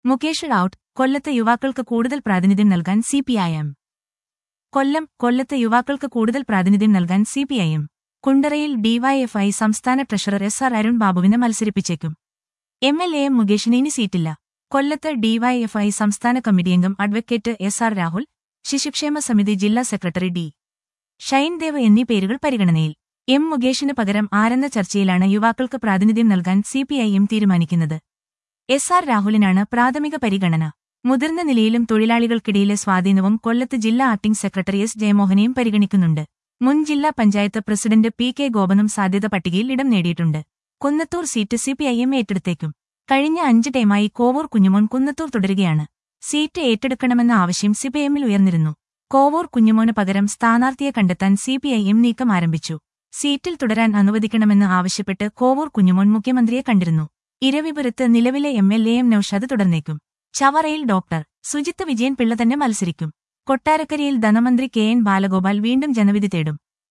Mukesh out കൊല്ലത്ത് യുവാക്കൾക്ക് കൂടുതൽ പ്രാതിനിധ്യം നൽകാൻ സിപിഐഎം കൊല്ലം കൊല്ലത്ത് യുവാക്കൾക്ക് കൂടുതൽ പ്രാതിനിധ്യം നൽകാൻ സിപിഐഎം കുണ്ടറയിൽ ഡിവൈഎഫ്ഐ സംസ്ഥാന ട്രഷറർ എസ് ആർ അരുൺ ബാബുവിനെ മത്സരിപ്പിച്ചേക്കും എം എൽ എ എം മുകേഷിന് ഇനി സീറ്റില്ല കൊല്ലത്ത് ഡിവൈഎഫ്ഐ സംസ്ഥാന കമ്മിറ്റി അംഗം അഡ്വക്കേറ്റ് എസ് ആർ രാഹുൽ ശിശുക്ഷേമ സമിതി ജില്ലാ സെക്രട്ടറി ഡി ഷൈൻദേവ് എന്നീ പേരുകൾ പരിഗണനയിൽ എം മുകേഷിന് പകരം ആരെന്ന ചർച്ചയിലാണ് യുവാക്കൾക്ക് പ്രാതിനിധ്യം നൽകാൻ സിപിഐഎം തീരുമാനിക്കുന്നത് എസ് ആർ രാഹുലിനാണ് പ്രാഥമിക പരിഗണന മുതിർന്ന നിലയിലും തൊഴിലാളികൾക്കിടയിലെ സ്വാധീനവും കൊല്ലത്ത് ജില്ലാ ആക്ടിംഗ് സെക്രട്ടറി എസ് ജയമോഹനെയും പരിഗണിക്കുന്നുണ്ട് മുൻ ജില്ലാ പഞ്ചായത്ത് പ്രസിഡന്റ് പി കെ ഗോപനും സാധ്യത പട്ടികയിൽ ഇടം നേടിയിട്ടുണ്ട് കുന്നത്തൂർ സീറ്റ് സിപിഐഎം ഏറ്റെടുത്തേക്കും കഴിഞ്ഞ അഞ്ച് ടൈമായി കോവൂർ കുഞ്ഞുമോൻ കുന്നത്തൂർ തുടരുകയാണ് സീറ്റ് ഏറ്റെടുക്കണമെന്ന ആവശ്യം സിപിഐഎമ്മിൽ ഉയർന്നിരുന്നു കോവൂർ കുഞ്ഞുമോന് പകരം സ്ഥാനാർത്ഥിയെ കണ്ടെത്താൻ സിപിഐഎം നീക്കം ആരംഭിച്ചു സീറ്റിൽ തുടരാൻ അനുവദിക്കണമെന്ന് ആവശ്യപ്പെട്ട് കോവൂർ കുഞ്ഞുമോൻ മുഖ്യമന്ത്രിയെ കണ്ടിരുന്നു ഇരവിപുരത്ത് നിലവിലെ M L A M Naushad തുടർന്നേക്കും ചവറയിൽ ഡോക്ടർ സുജിത്ത് വിജയൻ പിള്ള തന്നെ മത്സരിക്കും കൊട്ടാരക്കരയിൽ ധനമന്ത്രി കെ എൻ ബാലഗോപാൽ വീണ്ടും ജനവിധി തേടും